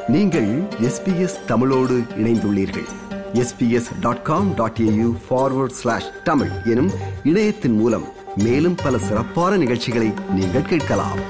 நீங்கள் எஸ்பிஎஸ் தமிழோடு இணைந்துள்ளீர்கள் SBS dot com dot AU forward slash Tamil எனும் இணையத்தின் மூலம் மேலும் பல சிறப்பான நிகழ்ச்சிகளை நீங்கள் கேட்கலாம்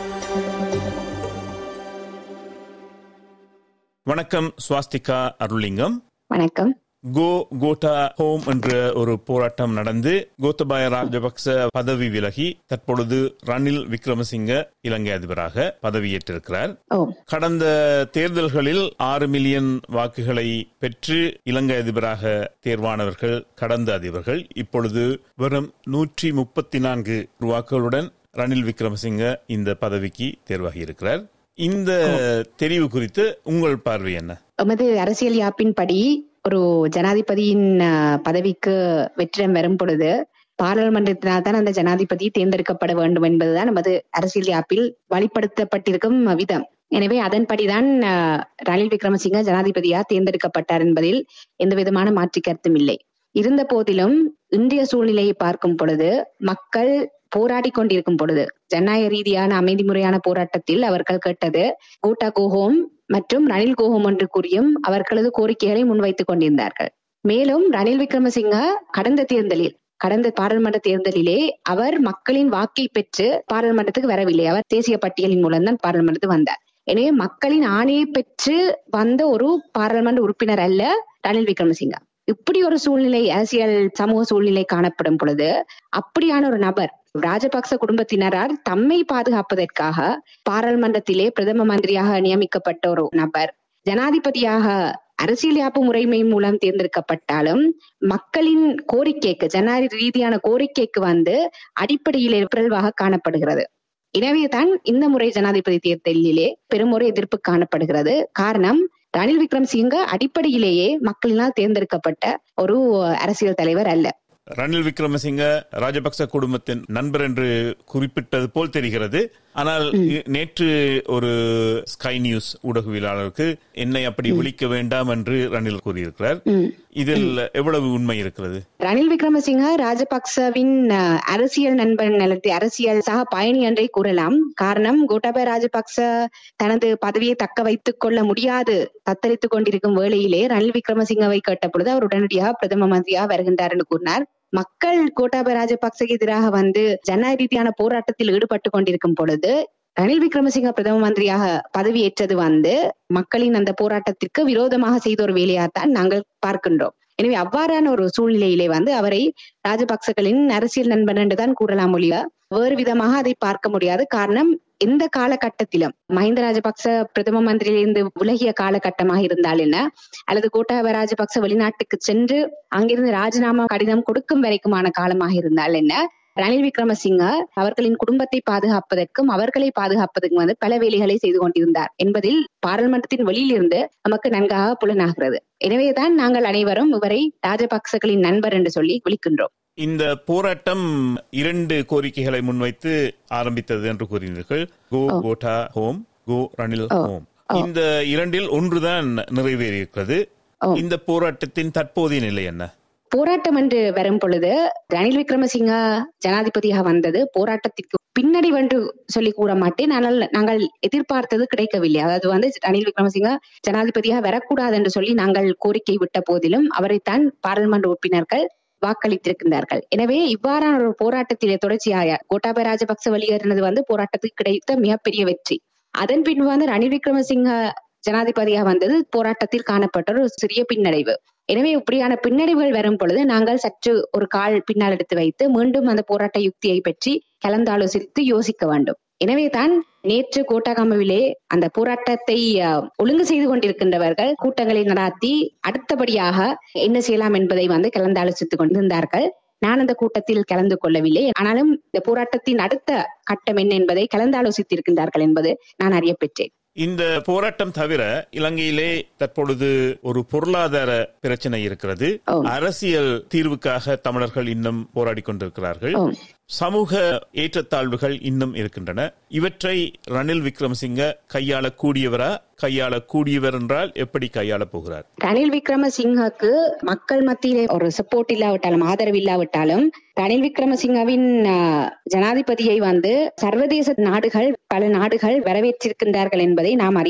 வணக்கம் ஸ்வாஸ்திகா அருளிங்கம் வணக்கம் கோ கோட்டா ஹோம் என்ற ஒரு போராட்டம் நடந்து கோத்தபாய ராஜபக்ச பதவி விலகி தற்பொழுது ரணில் விக்ரமசிங்க இலங்கை அதிபராக பதவியேற்றிருக்கிறார் ஓ கடந்த தேர்தல்களில் ஆறு மில்லியன் வாக்குகளை பெற்று இலங்கை அதிபராக தேர்வானவர்கள் கடந்த அதிபர்கள் இப்பொழுது வெறும் நூற்றி முப்பத்தி நான்கு வாக்குகளுடன் ரணில் விக்ரமசிங்க இந்த பதவிக்கு தேர்வாகி இருக்கிறார் இந்த தெரிவு குறித்து உங்கள் பார்வை என்ன எமது அரசியல் யாப்பின்படி ஒரு ஜனாதிபதியின் அஹ், பதவிக்கு வெற்றிடம் வரும் பொழுது பாராளுமன்றத்தினால் தான் அந்த ஜனாதிபதி தேர்ந்தெடுக்கப்பட வேண்டும் என்பதுதான் நமது அரசியல் யாப்பில் வழிப்படுத்தப்பட்டிருக்கும் விதம் எனவே அதன்படிதான் அஹ், ரணில் விக்ரமசிங்க ஜனாதிபதியா தேர்ந்தெடுக்கப்பட்டார் என்பதில் எந்த விதமான மாற்று கருத்தும் இல்லை இருந்த போதிலும் இன்றைய சூழ்நிலையை பார்க்கும் பொழுது மக்கள் போராடி கொண்டிருக்கும் பொழுது ஜனநாயக ரீதியான அமைதி முறையான போராட்டத்தில் அவர்கள் கேட்டது கூட்டா கோஹோம் மற்றும் ரணில் கோஹோம் என்று கூறியும் அவர்களது கோரிக்கைகளை முன்வைத்துக் கொண்டிருந்தார்கள் மேலும் ரணில் விக்ரமசிங்க கடந்த தேர்தலில் கடந்த பாராளுமன்ற தேர்தலிலே அவர் மக்களின் வாக்கை பெற்று பாராளுமன்றத்துக்கு வரவில்லை அவர் தேசிய பட்டியலின் மூலம் தான் பாராளுமன்றத்துக்கு வந்தார் எனவே மக்களின் ஆணையை பெற்று வந்த ஒரு பாராளுமன்ற உறுப்பினர் அல்ல ரணில் விக்ரமசிங்க இப்படி ஒரு சூழ்நிலை அரசியல் சமூக சூழ்நிலை காணப்படும் பொழுது அப்படியான ஒரு நபர் ராஜபக்ச குடும்பத்தினரால் தம்மை பாதுகாப்பதற்காக பாராளுமன்றத்திலே பிரதம மந்திரியாக நியமிக்கப்பட்ட ஒரு நபர் ஜனாதிபதியாக அரசியல் யாப்பு முறைமை மூலம் தேர்ந்தெடுக்கப்பட்டாலும் மக்களின் கோரிக்கைக்கு ஜனநாயக ரீதியான கோரிக்கைக்கு வந்து அடிப்படையிலே பிறழ்வாக காணப்படுகிறது எனவேதான் இந்த முறை ஜனாதிபதி தேர்தலிலே பெருமொரு எதிர்ப்பு காணப்படுகிறது காரணம் ரணில் விக்ரம்சிங்க அடிப்படையிலேயே மக்களினால் தேர்ந்தெடுக்கப்பட்ட ஒரு அரசியல் தலைவர் அல்ல ரணில் விக்ரமசிங்க ராஜபக்ச குடும்பத்தின் நண்பர் என்று குறிப்பிட்டது போல் தெரிகிறது ஆனால் இ- நேற்று ஒரு ஸ்கை நியூஸ் ஊடகவியலாளருக்கு என்னை அப்படி விழிக்க வேண்டாம் என்று ரணில் கூறியிருக்கிறார் ம். இதில் எவ்வளவு உண்மை இருக்கிறது ரணில் விக்ரமசிங்க ராஜபக்சவின் அஹ், அரசியல் நண்பன் அல்லது அரசியல் சக பயணி என்றே கூறலாம் காரணம் கோட்டாபய ராஜபக்ச தனது பதவியை தக்க வைத்துக் கொள்ள முடியாது தத்தளித்துக் கொண்டிருக்கும் வேளையிலே ரணில் விக்ரமசிங்கவை கேட்ட பொழுது அவர் உடனடியாக பிரதம மந்திரியாக வருகின்றார் என்று கூறினார் மக்கள் கோட்டாபய ராஜபக்சக்கு எதிராக வந்து ஜனநாயக ரீதியான போராட்டத்தில் ஈடுபட்டு கொண்டிருக்கும் பொழுது ரணில் விக்ரமசிங்க பிரதம மந்திரியாக பதவியேற்றது வந்து மக்களின் அந்த போராட்டத்திற்கு விரோதமாக செய்த ஒரு வேலையாத்தான் நாங்கள் பார்க்கின்றோம் எனவே அவ்வாறான ஒரு சூழ்நிலையிலே வந்து அவரை ராஜபக்சகளின் அரசியல் நண்பன் என்றுதான் கூறலாம் ஒழிய வேறு விதமாக அதை பார்க்க முடியாது காரணம் எந்த காலகட்டத்திலும் மஹிந்த ராஜபக்ச பிரதம மந்திரியிலிருந்து விலகிய காலகட்டமாக இருந்தால் என்ன அல்லது கோட்டாபய ராஜபக்ச வெளிநாட்டுக்கு சென்று அங்கிருந்து ராஜினாமா கடிதம் கொடுக்கும் வரைக்குமான காலமாக இருந்தால் என்ன ரணில் விக்ரமசிங்க அவர்களின் குடும்பத்தை பாதுகாப்பதற்கும் அவர்களை பாதுகாப்பதற்கும் வந்து பல வேலைகளை செய்து கொண்டிருந்தார் என்பதில் பாராளுமன்றத்தின் வெளியிலிருந்து நமக்கு நன்காக புலனாகிறது எனவேதான் நாங்கள் அனைவரும் இவரை ராஜபக்சகளின் நண்பர் என்று சொல்லி விളിக்கின்றோம் இந்த போராட்டம் இரண்டு கோரிக்கைகளை முன்வைத்து ஆரம்பித்தது என்று கூறினீர்கள் go Gota home go Ranil home இந்த இரண்டில் ஒன்றுதான் நிறைவேறியிருக்கிறது ஓ. இந்த போராட்டத்தின் தற்போதைய நிலை என்ன போராட்டம் என்று வரும் பொழுது ரணில் விக்ரமசிங்க ஜனாதிபதியாக வந்தது போராட்டத்திற்கு பின்னடைவு என்று சொல்லி கூற மாட்டேன் ஆனால் நாங்கள் எதிர்பார்த்தது கிடைக்கவில்லை அதாவது வந்து ரணில் விக்ரமசிங்க ஜனாதிபதியாக வரக்கூடாது என்று சொல்லி நாங்கள் கோரிக்கை விட்ட போதிலும் அவரைத்தான் பாராளுமன்ற உறுப்பினர்கள் வாக்களித்திருக்கின்றார்கள் எனவே இவ்வாறான ஒரு போராட்டத்திலே தொடர்ச்சியாக கோட்டாபய ராஜபக்ச வெளியேறினது வந்து போராட்டத்துக்கு கிடைத்த மிகப்பெரிய வெற்றி அதன் பின் வந்து ரணில் விக்ரமசிங்க ஜனாதிபதியாக வந்தது போராட்டத்தில் காணப்பட்ட ஒரு சிறிய பின்னடைவு எனவே இப்படியான பின்னடைவுகள் வரும் பொழுது நாங்கள் சற்று ஒரு கால் பின்னால் எடுத்து வைத்து மீண்டும் அந்த போராட்ட யுக்தியை பற்றி கலந்தாலோசித்து யோசிக்க வேண்டும் எனவேதான் நேற்று கோட்டாகாமவிலே அந்த போராட்டத்தை அஹ், ஒழுங்கு செய்து கொண்டிருக்கின்றவர்கள் கூட்டங்களை நடாத்தி அடுத்தபடியாக என்ன செய்யலாம் என்பதை வந்து கலந்தாலோசித்துக் கொண்டிருந்தார்கள் நான் அந்த கூட்டத்தில் கலந்து கொள்ளவில்லை ஆனாலும் இந்த போராட்டத்தின் அடுத்த கட்டம் என்ன என்பதை கலந்தாலோசித்திருக்கின்றார்கள் என்பது நான் அறிய பெற்றேன் இந்த போராட்டம் தவிர இலங்கையிலே தற்பொழுது ஒரு பொருளாதார பிரச்சனை இருக்கிறது ஓ. அரசியல் தீர்வுக்காக தமிழர்கள் இன்னும் போராடி கொண்டிருக்கிறார்கள் ஓ. சமூக ஏற்றத்தாழ்வுகள் இன்னும் இருக்கின்றன இவற்றை ரணில் விக்ரமசிங்க கையாளக்கூடியவரா கையாளக்கூடியவர் என்றால் எப்படி கையாளப் போகிறார் ரணில் விக்ரமசிங்கக்கு மக்கள் மத்தியிலே ஒரு சப்போர்ட் இல்லாவிட்டாலும் ஆதரவு இல்லாவிட்டாலும் ரணில் விக்ரமசிங்கவின் ஆஹ், ஜனாதிபதியை வந்து சர்வதேச நாடுகள் பல நாடுகள் வரவேற்றிருக்கின்றார்கள் என்பதை நாம் அறிவோம்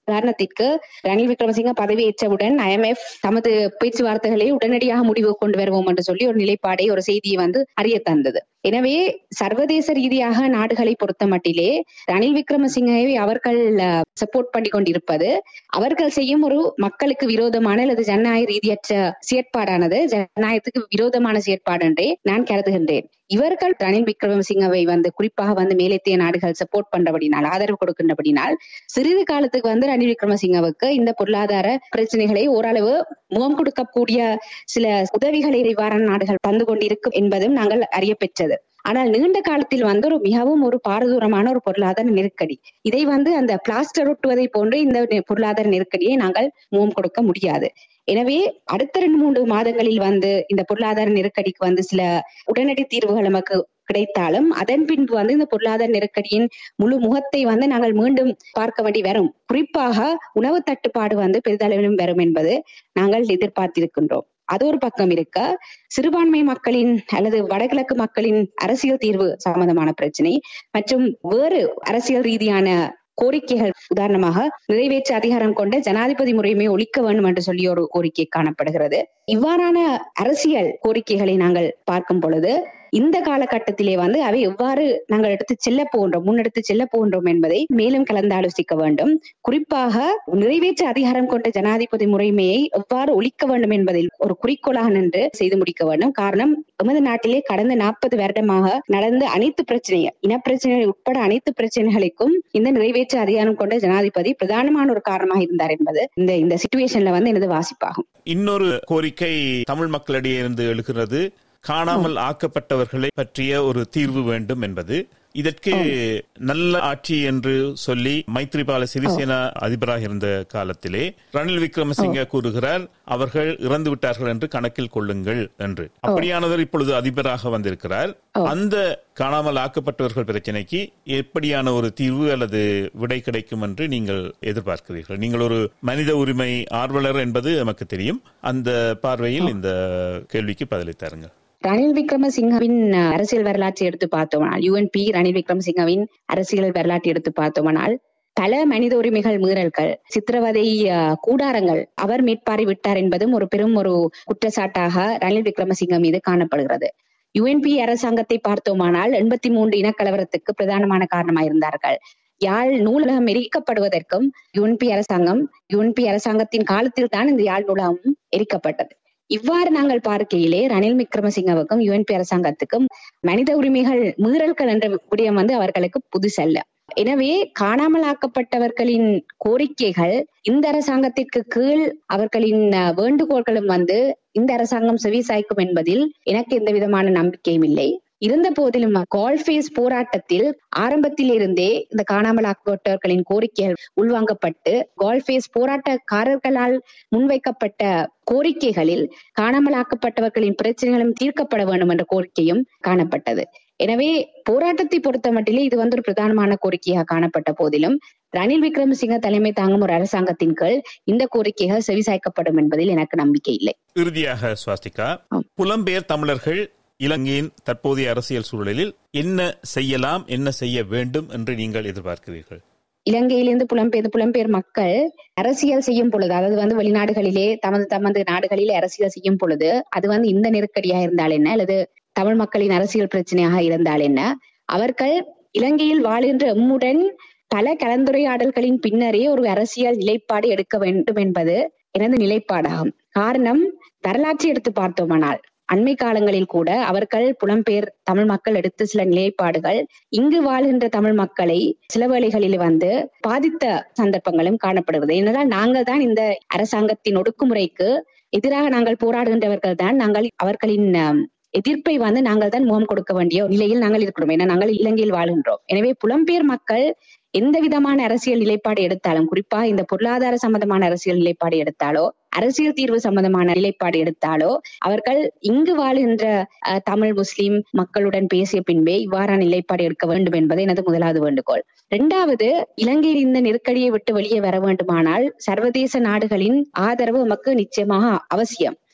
உதாரணத்திற்கு ரணில் விக்ரமசிங்க பதவியேற்றவுடன் ஐஎம்எஃப் தமது பேச்சுவார்த்தைகளை உடனடியாக முடிவு கொண்டு வருவோம் என்று சொல்லி ஒரு நிலைப்பாடை ஒரு செய்தியை வந்து அறிய தந்தது எனவே சர்வதேச ரீதியாக நாடுகளை பொறுத்த மட்டிலே ரணில் விக்ரமசிங்கவை அவர்கள் சப்போர்ட் பண்ணி கொண்டிருப்பது அவர்கள் செய்யும் ஒரு மக்களுக்கு விரோதமான அல்லது ஜனநாயக ரீதியற்ற செயற்பாடானது ஜனநாயகத்துக்கு விரோதமான செயற்பாடு என்றே நான் கருதுகின்றேன் இவர்கள் ரணில் விக்ரமசிங்கவை வந்து குறிப்பாக வந்து மேலத்திய நாடுகள் சப்போர்ட் பண்றபடினால் ஆதரவு கொடுக்கின்றபடினால் சிறிது காலத்துக்கு வந்து ரணில் விக்ரமசிங்கவுக்கு இந்த பொருளாதார பிரச்சனைகளை ஓரளவு முகம் கொடுக்கக்கூடிய சில உதவிகளை இவ்வாறான நாடுகள் தந்து கொண்டிருக்கும் என்பதும் நாங்கள் அறிய பெற்றது ஆனால் நீண்ட காலத்தில் வந்து ஒரு மிகவும் ஒரு பாரதூரமான ஒரு பொருளாதார நெருக்கடி இதை வந்து அந்த பிளாஸ்டர் ஒட்டுவதை போன்று இந்த பொருளாதார நெருக்கடியை நாங்கள் முகம் கொடுக்க முடியாது எனவே அடுத்த ரெண்டு மூன்று மாதங்களில் வந்து இந்த பொருளாதார நெருக்கடிக்கு வந்து சில உடனடி தீர்வுகள் நமக்கு கிடைத்தாலும் அதன் பின்பு வந்து இந்த பொருளாதார நெருக்கடியின் முழு முகத்தை வந்து நாங்கள் மீண்டும் பார்க்க வேண்டி வரும் குறிப்பாக உணவு தட்டுப்பாடு வந்து பெரிதளவிலும் வரும் என்பது நாங்கள் எதிர்பார்த்திருக்கின்றோம் அது ஒரு பக்கம் இருக்க சிறுபான்மை மக்களின் அல்லது வடகிழக்கு மக்களின் அரசியல் தீர்வு சம்பந்தமான பிரச்சனை மற்றும் வேறு அரசியல் ரீதியான கோரிக்கைகள் உதாரணமாக நிறைவேற்ற அதிகாரம் கொண்ட ஜனாதிபதி முறையுமே ஒழிக்க வேண்டும் என்று சொல்லி ஒரு கோரிக்கை காணப்படுகிறது இவ்வாறான அரசியல் கோரிக்கைகளை நாங்கள் பார்க்கும் பொழுது இந்த காலகட்டத்திலே வந்து அவை எவ்வாறு நாங்கள் எடுத்து செல்ல போன்றோம் முன்னெடுத்து செல்ல போன்றோம் என்பதை மேலும் கலந்தாலோசிக்க வேண்டும் குறிப்பாக நிறைவேற்ற அதிகாரம் கொண்ட ஜனாதிபதி முறைமையை எவ்வாறு ஒழிக்க வேண்டும் என்பதில் ஒரு குறிக்கோளாக நின்று செய்து முடிக்க வேண்டும் காரணம் எமது நாட்டிலே கடந்த நாற்பது வருடமாக நடந்த அனைத்து பிரச்சனைகள் இனப்பிரச்சனைகள் உட்பட அனைத்து பிரச்சனைகளுக்கும் இந்த நிறைவேற்ற அதிகாரம் கொண்ட ஜனாதிபதி பிரதானமான ஒரு காரணமாக இருந்தார் என்பது இந்த இந்த சிச்சுவேஷன்ல வந்து எனது வாசிப்பாகும் இன்னொரு கோரிக்கை தமிழ் மக்களிடையே இருந்து எழுகிறது காணாமல் ஆக்கப்பட்டவர்களை பற்றிய ஒரு தீர்வு வேண்டும் என்பது இதற்கு நல்ல ஆட்சி என்று சொல்லி மைத்ரிபால சிறிசேனா அதிபராக இருந்த காலத்திலே ரணில் விக்ரமசிங்க கூறுகிறார் அவர்கள் இறந்து விட்டார்கள் என்று கணக்கில் கொள்ளுங்கள் என்று அப்படியானவர் இப்பொழுது அதிபராக வந்திருக்கிறார் அந்த காணாமல் ஆக்கப்பட்டவர்கள் பிரச்சனைக்கு எப்படியான ஒரு தீர்வு அல்லது விடை கிடைக்கும் என்று நீங்கள் எதிர்பார்க்கிறீர்கள் நீங்கள் ஒரு மனித உரிமை ஆர்வலர் என்பது நமக்கு தெரியும் அந்த பார்வையில் இந்த கேள்விக்கு பதிலளித்தாருங்கள் ரணில் விக்ரமசிங்கவின் அரசியல் வரலாற்றை எடுத்து பார்த்தோமானால் யுஎன்பி ரணில் விக்ரமசிங்கவின் அரசியல் வரலாற்றை எடுத்து பார்த்தோமானால் பல மனித உரிமைகள் மீறல்கள் சித்திரவதை கூடாரங்கள் அவர் மேற்பாரி விட்டார் என்பதும் ஒரு பெரும் ஒரு குற்றச்சாட்டாக ரணில் விக்ரமசிங்க மீது காணப்படுகிறது யுஎன்பி அரசாங்கத்தை பார்த்தோமானால் எண்பத்தி மூன்று இனக்கலவரத்துக்கு பிரதானமான காரணமாயிருந்தார்கள் யாழ் நூலகம் எரிக்கப்படுவதற்கும் யுஎன்பி அரசாங்கம் யுஎன்பி அரசாங்கத்தின் காலத்தில் தான் இந்த யாழ் நூலகமும் எரிக்கப்பட்டது இவ்வாறு நாங்கள் பார்க்கையிலே ரணில் விக்ரமசிங்கவுக்கும் யுஎன்பி அரசாங்கத்துக்கும் மனித உரிமைகள் மீறல்கள் என்ற விடயம் வந்து அவர்களுக்கு புதுசல்ல எனவே காணாமலாக்கப்பட்டவர்களின் கோரிக்கைகள் இந்த அரசாங்கத்திற்கு கீழ் அவர்களின் வேண்டுகோள்களும் வந்து இந்த அரசாங்கம் செவிசாய்க்கும் என்பதில் எனக்கு எந்த விதமான நம்பிக்கையும் இல்லை இருந்த போதிலும் கால்பேஸ் போராட்டத்தில் ஆரம்பத்தில் இருந்தே இந்த காணாமலாக்கப்பட்டவர்களின் கோரிக்கைகள் உள்வாங்கப்பட்டு கால்பேஸ் போராட்டக்காரர்களால் முன்வைக்கப்பட்ட கோரிக்கைகளில் காணாமலாக்கப்பட்டவர்களின் பிரச்சனைகளும் தீர்க்கப்பட வேண்டும் என்ற கோரிக்கையும் காணப்பட்டது எனவே போராட்டத்தை பொறுத்த மட்டிலே இது வந்து ஒரு பிரதானமான கோரிக்கையாக காணப்பட்ட போதிலும் ரணில் விக்ரமசிங்க தலைமை தாங்கும் ஒரு அரசாங்கத்தின் கீழ் இந்த கோரிக்கைகள் செவிசாய்க்கப்படும் என்பதில் எனக்கு நம்பிக்கை இல்லை இறுதியாக சுவாஸ்திகா புலம்பெயர் தமிழர்கள் இலங்கையின் தற்போதைய அரசியல் சூழலில் என்ன செய்யலாம் என்ன செய்ய வேண்டும் என்று நீங்கள் எதிர்பார்க்கிறீர்கள் இலங்கையிலிருந்து புலம்பெயர் புலம்பெயர் மக்கள் அரசியல் செய்யும் பொழுது அதாவது வந்து வெளிநாடுகளிலே தமது தமது நாடுகளிலே அரசியல் செய்யும் பொழுது அது வந்து இந்த நெருக்கடியா இருந்தால் என்ன அல்லது தமிழ் மக்களின் அரசியல் பிரச்சனையாக இருந்தால் என்ன அவர்கள் இலங்கையில் வாழ்கின்ற எம்முடன் பல கலந்துரையாடல்களின் பின்னரே ஒரு அரசியல் நிலைப்பாடு எடுக்க வேண்டும் என்பது எனது நிலைப்பாடாகும் காரணம் வரலாற்றை எடுத்து பார்த்தோமானால் அண்மை காலங்களில் கூட அவர்கள் புலம்பெயர் தமிழ் மக்கள் எடுத்த சில நிலைப்பாடுகள் இங்கு வாழ்கின்ற தமிழ் மக்களை சில வேளைகளில் வந்து பாதித்த சந்தர்ப்பங்களும் காணப்படுகிறது ஏனென்றால் நாங்கள் தான் இந்த அரசாங்கத்தின் ஒடுக்குமுறைக்கு எதிராக நாங்கள் போராடுகின்றவர்கள் தான் நாங்கள் அவர்களின் எதிர்ப்பை வந்து நாங்கள் தான் முகம் கொடுக்க வேண்டிய நிலையில் நாங்கள் இருக்கிறோம் ஏன்னா நாங்கள் இலங்கையில் வாழ்கின்றோம் எனவே புலம்பெயர் மக்கள் எந்த விதமான அரசியல் நிலைப்பாடு எடுத்தாலும் குறிப்பாக இந்த பொருளாதார சம்பந்தமான அரசியல் நிலைப்பாடு எடுத்தாலோ அரசியல் தீர்வு சம்பந்தமான நிலைப்பாடு எடுத்தாலோ அவர்கள் இங்கு வாழ்கின்ற தமிழ் முஸ்லிம் மக்களுடன் பேசிய பின்பே இவ்வாறான நிலைப்பாடு எடுக்க வேண்டும் என்பது எனது முதலாவது வேண்டுகோள் இரண்டாவது இலங்கையில் இந்த நெருக்கடியை விட்டு வெளியே வர வேண்டுமானால் சர்வதேச நாடுகளின் ஆதரவு நமக்கு நிச்சயமாக அவசியம்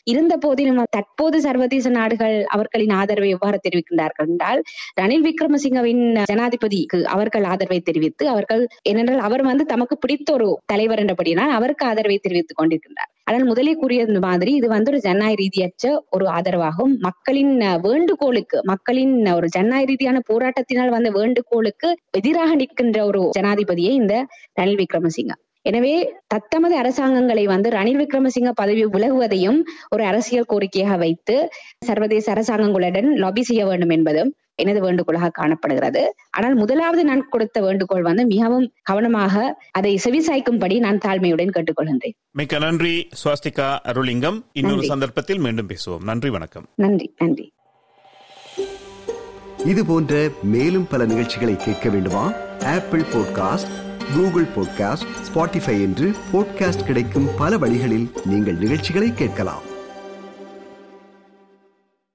இருந்த போதிலும் தற்போது சர்வதேச நாடுகள் அவர்களின் ஆதரவை எவ்வாறு தெரிவிக்கின்றார்கள் என்றால் ரணில் விக்ரமசிங்கவின் ஜனாதிபதிக்கு அவர்கள் ஆதரவை தெரிவித்து அவர்கள் ஏனென்றால் அவர் வந்து தமக்கு பிடித்த ஒரு தலைவர் என்றபடியால் அவருக்கு ஆதரவை தெரிவித்துக் கொண்டிருக்கின்றார் ஆனால் முதலே கூறியது மாதிரி இது வந்து ஒரு ஜனநாயக ரீதியற்ற ஒரு ஆதரவாகும் மக்களின் வேண்டுகோளுக்கு மக்களின் ஒரு ஜனநாயக ரீதியான போராட்டத்தினால் வந்த வேண்டுகோளுக்கு எதிராக நிற்கின்ற ஒரு ஜனாதிபதியை இந்த ரணில் விக்ரமசிங்க எனவே தத்தமது அரசாங்கங்களை வந்து ரணில் விக்ரமசிங்க பதவி விலகுவதையும் ஒரு அரசியல் கோரிக்கையாக வைத்து சர்வதேச அரசாங்கங்களுடன் லாபி செய்ய வேண்டும் என்பதும் எனது வேண்டுகோளாக காணப்படுகிறது ஆனால் முதலாவது நான் கொடுத்த வேண்டுகோள் வந்து மிகவும் கவனமாக அதை செவிசாய்க்கும்படி நான் தாழ்மையுடன் கேட்டுக்கொள்கின்றேன் மிக்க நன்றி சுவாஸ்திகா அருளிங்கம் இன்னொரு நன்றி. சந்தர்ப்பத்தில் மீண்டும் பேசுவோம் நன்றி வணக்கம் நன்றி நன்றி இது போன்ற மேலும் பல நிகழ்ச்சிகளை கேட்க வேண்டுமா Apple podcast Google podcast Spotify என்று பாட்காஸ்ட் கிடைக்கும் பல வழிகளில் நீங்கள் நிகழ்ச்சிகளை கேட்கலாம்